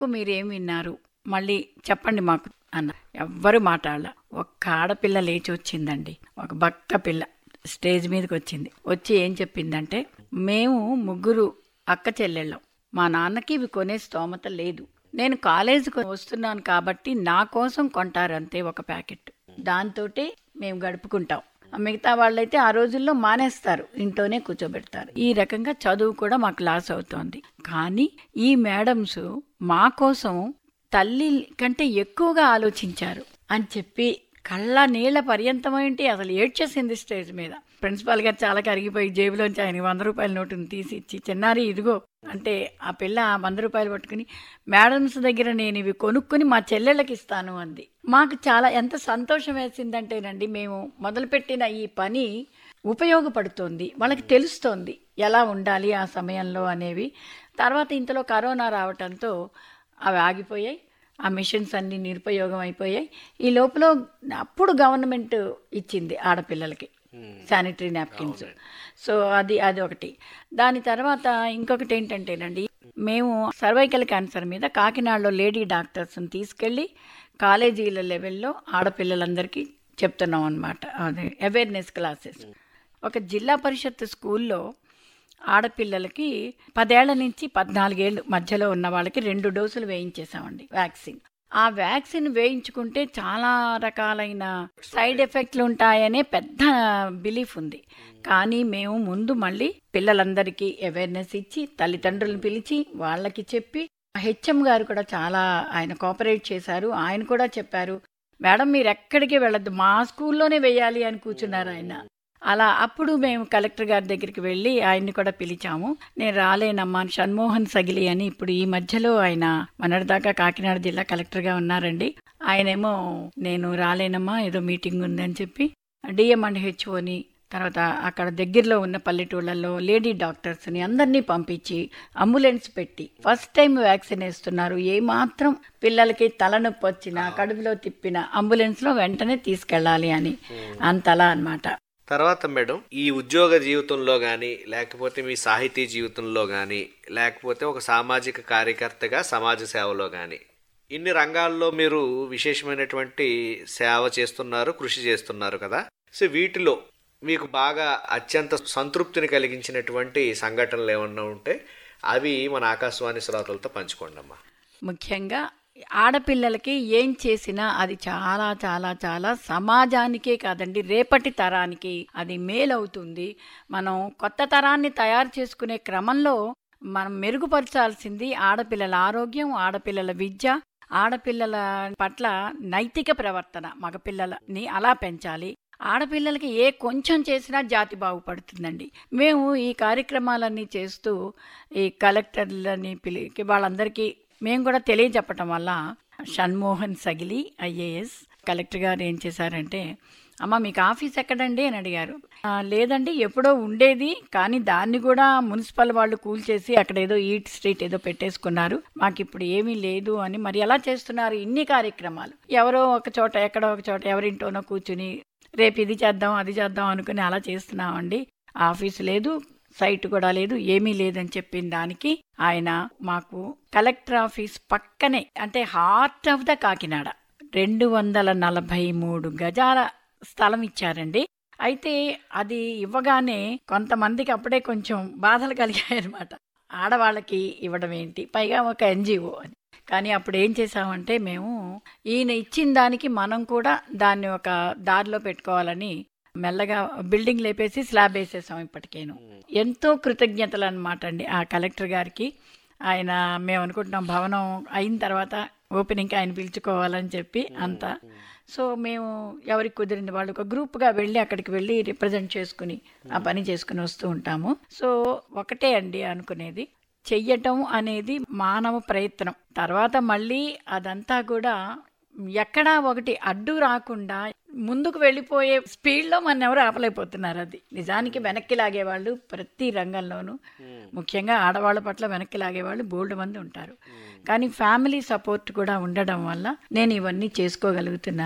మీరేం విన్నారు మళ్ళీ చెప్పండి మాకు అన్న ఎవ్వరు మాట్లాడాల ఒక్క ఆడపిల్ల లేచి వచ్చిందండి ఒక బక్క పిల్ల స్టేజ్ మీదకి వచ్చింది వచ్చి ఏం చెప్పిందంటే మేము ముగ్గురు అక్క చెల్లెళ్ళం మా నాన్నకి ఇవి కొనే స్తోమత లేదు నేను కాలేజీకి వస్తున్నాను కాబట్టి నా కోసం కొంటారు అంతే ఒక ప్యాకెట్ దాంతోటే మేము గడుపుకుంటాం ఆ మిగతా వాళ్ళైతే ఆ రోజుల్లో మానేస్తారు ఇంట్లోనే కూర్చోబెడతారు ఈ రకంగా చదువు కూడా మాకు లాస్ అవుతోంది కానీ ఈ మేడమ్స్ మా కోసం తల్లి కంటే ఎక్కువగా ఆలోచించారు అని చెప్పి కళ్ళ నీళ్ల పర్యంతమేంటి అసలు ఏడ్చేసింది స్టేజ్ మీద ప్రిన్సిపాల్ గారు చాలా కరిగిపోయి జేబులోంచి ఆయన వంద రూపాయల నోటుని తీసి ఇచ్చి చిన్నారి ఇదిగో అంటే ఆ పిల్ల ఆ వంద రూపాయలు పట్టుకుని మేడమ్స్ దగ్గర నేను ఇవి కొనుక్కుని మా చెల్లెళ్ళకి ఇస్తాను అంది మాకు చాలా ఎంత సంతోషం వేసిందంటేనండి మేము మొదలుపెట్టిన ఈ పని ఉపయోగపడుతోంది వాళ్ళకి తెలుస్తోంది ఎలా ఉండాలి ఆ సమయంలో అనేవి తర్వాత ఇంతలో కరోనా రావటంతో అవి ఆగిపోయాయి ఆ మిషన్స్ అన్ని నిరుపయోగం అయిపోయాయి ఈ లోపల అప్పుడు గవర్నమెంట్ ఇచ్చింది ఆడపిల్లలకి శానిటరీ నాప్కిన్స్ సో అది అది ఒకటి దాని తర్వాత ఇంకొకటి ఏంటంటేనండి మేము సర్వైకల్ క్యాన్సర్ మీద కాకినాడలో లేడీ డాక్టర్స్ని తీసుకెళ్ళి కాలేజీల లెవెల్లో ఆడపిల్లలందరికీ చెప్తున్నాం అనమాట అది అవేర్నెస్ క్లాసెస్ ఒక జిల్లా పరిషత్ స్కూల్లో ఆడపిల్లలకి పదేళ్ల నుంచి పద్నాలుగేళ్ళు మధ్యలో ఉన్న వాళ్ళకి రెండు డోసులు వేయించేసామండి వ్యాక్సిన్ ఆ వ్యాక్సిన్ వేయించుకుంటే చాలా రకాలైన సైడ్ ఎఫెక్ట్లు ఉంటాయనే పెద్ద బిలీఫ్ ఉంది కానీ మేము ముందు మళ్ళీ పిల్లలందరికీ అవేర్నెస్ ఇచ్చి తల్లిదండ్రులను పిలిచి వాళ్ళకి చెప్పి హెచ్ఎం గారు కూడా చాలా ఆయన కోఆపరేట్ చేశారు ఆయన కూడా చెప్పారు మేడం మీరు ఎక్కడికి వెళ్ళొద్దు మా స్కూల్లోనే వేయాలి అని కూర్చున్నారు ఆయన అలా అప్పుడు మేము కలెక్టర్ గారి దగ్గరికి వెళ్ళి ఆయన్ని కూడా పిలిచాము నేను రాలేనమ్మా షణ్మోహన్ సగిలి అని ఇప్పుడు ఈ మధ్యలో ఆయన మొన్నటిదాకా కాకినాడ జిల్లా కలెక్టర్గా ఉన్నారండి ఆయనేమో నేను రాలేనమ్మా ఏదో మీటింగ్ ఉందని చెప్పి డిఎం అండ్ హెచ్ఓని తర్వాత అక్కడ దగ్గరలో ఉన్న పల్లెటూళ్ళల్లో లేడీ డాక్టర్స్ని అందరినీ పంపించి అంబులెన్స్ పెట్టి ఫస్ట్ టైం వ్యాక్సిన్ వేస్తున్నారు ఏమాత్రం పిల్లలకి తలనొప్పి వచ్చినా కడుపులో తిప్పిన అంబులెన్స్లో వెంటనే తీసుకెళ్ళాలి అని అంతలా అన్నమాట తర్వాత మేడం ఈ ఉద్యోగ జీవితంలో కానీ లేకపోతే మీ సాహితీ జీవితంలో కానీ లేకపోతే ఒక సామాజిక కార్యకర్తగా సమాజ సేవలో కానీ ఇన్ని రంగాల్లో మీరు విశేషమైనటువంటి సేవ చేస్తున్నారు కృషి చేస్తున్నారు కదా సో వీటిలో మీకు బాగా అత్యంత సంతృప్తిని కలిగించినటువంటి సంఘటనలు ఏమన్నా ఉంటే అవి మన ఆకాశవాణి శ్రోతలతో పంచుకోండి అమ్మా ముఖ్యంగా ఆడపిల్లలకి ఏం చేసినా అది చాలా చాలా చాలా సమాజానికే కాదండి రేపటి తరానికి అది మేలవుతుంది మనం కొత్త తరాన్ని తయారు చేసుకునే క్రమంలో మనం మెరుగుపరచాల్సింది ఆడపిల్లల ఆరోగ్యం ఆడపిల్లల విద్య ఆడపిల్లల పట్ల నైతిక ప్రవర్తన మగపిల్లలని అలా పెంచాలి ఆడపిల్లలకి ఏ కొంచెం చేసినా జాతి బాగుపడుతుందండి మేము ఈ కార్యక్రమాలన్నీ చేస్తూ ఈ కలెక్టర్లని పిలి వాళ్ళందరికీ మేము కూడా తెలియజెప్పటం వల్ల షణ్మోహన్ సగిలి ఐఏఎస్ కలెక్టర్ గారు ఏం చేశారంటే అమ్మ మీకు ఆఫీస్ ఎక్కడండి అని అడిగారు "ఆ, లేదండి ఎప్పుడో ఉండేది కానీ దాన్ని కూడా మున్సిపల్ వాళ్ళు కూల్చేసి అక్కడ ఏదో ఈట్ స్ట్రీట్ ఏదో పెట్టేసుకున్నారు మాకు ఇప్పుడు ఏమీ లేదు అని మరి ఎలా చేస్తున్నారు ఇన్ని కార్యక్రమాలు ఎవరో ఒక చోట ఎక్కడో ఒక చోట ఎవరింటోనో కూర్చుని రేపు ఇది చేద్దాం అది చేద్దాం అనుకుని అలా చేస్తున్నామండి ఆఫీస్ లేదు సైట్ కూడా లేదు ఏమీ లేదని చెప్పిన దానికి ఆయన మాకు కలెక్టర్ ఆఫీస్ పక్కనే అంటే హార్ట్ ఆఫ్ ద కాకినాడ రెండు వందల నలభై మూడు గజాల స్థలం ఇచ్చారండి అయితే అది ఇవ్వగానే కొంతమందికి అప్పుడే కొంచెం బాధలు కలిగాయన్నమాట ఆడవాళ్ళకి ఇవ్వడం ఏంటి పైగా ఒక ఎన్జిఓ అని కానీ అప్పుడు ఏం చేసామంటే మేము ఈయన ఇచ్చిన దానికి మనం కూడా దాన్ని ఒక దారిలో పెట్టుకోవాలని మెల్లగా బిల్డింగ్ లేపేసి స్లాబ్ వేసేసాం ఇప్పటికేను ఎంతో కృతజ్ఞతలు అనమాట అండి ఆ కలెక్టర్ గారికి ఆయన మేము అనుకుంటున్నాం భవనం అయిన తర్వాత ఓపెనింగ్కి ఆయన పిలుచుకోవాలని చెప్పి అంతా సో మేము ఎవరికి కుదిరింది వాళ్ళు ఒక గ్రూప్గా వెళ్ళి అక్కడికి వెళ్ళి రిప్రజెంట్ చేసుకుని ఆ పని చేసుకుని వస్తూ ఉంటాము సో ఒకటే అండి అనుకునేది చెయ్యటం అనేది మానవ ప్రయత్నం తర్వాత మళ్ళీ అదంతా కూడా ఎక్కడా ఒకటి అడ్డు రాకుండా ముందుకు వెళ్ళిపోయే స్పీడ్లో మన ఎవరు ఆపలేకపోతున్నారు అది నిజానికి వెనక్కి లాగేవాళ్ళు ప్రతి రంగంలోనూ ముఖ్యంగా ఆడవాళ్ళ పట్ల వెనక్కి లాగేవాళ్ళు బోల్డ్ మంది ఉంటారు కానీ ఫ్యామిలీ సపోర్ట్ కూడా ఉండడం వల్ల నేను ఇవన్నీ చేసుకోగలుగుతున్నాను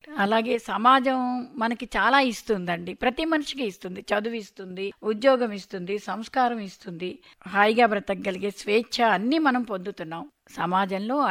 అలాగే సమాజం మనకి చాలా ఇస్తుందండి ప్రతి మనిషికి ఇస్తుంది చదువు ఇస్తుంది ఉద్యోగం ఇస్తుంది సంస్కారం ఇస్తుంది హాయిగా బ్రతకగలిగే స్వేచ్ఛ అన్నీ మనం పొందుతున్నాం సమాజంలో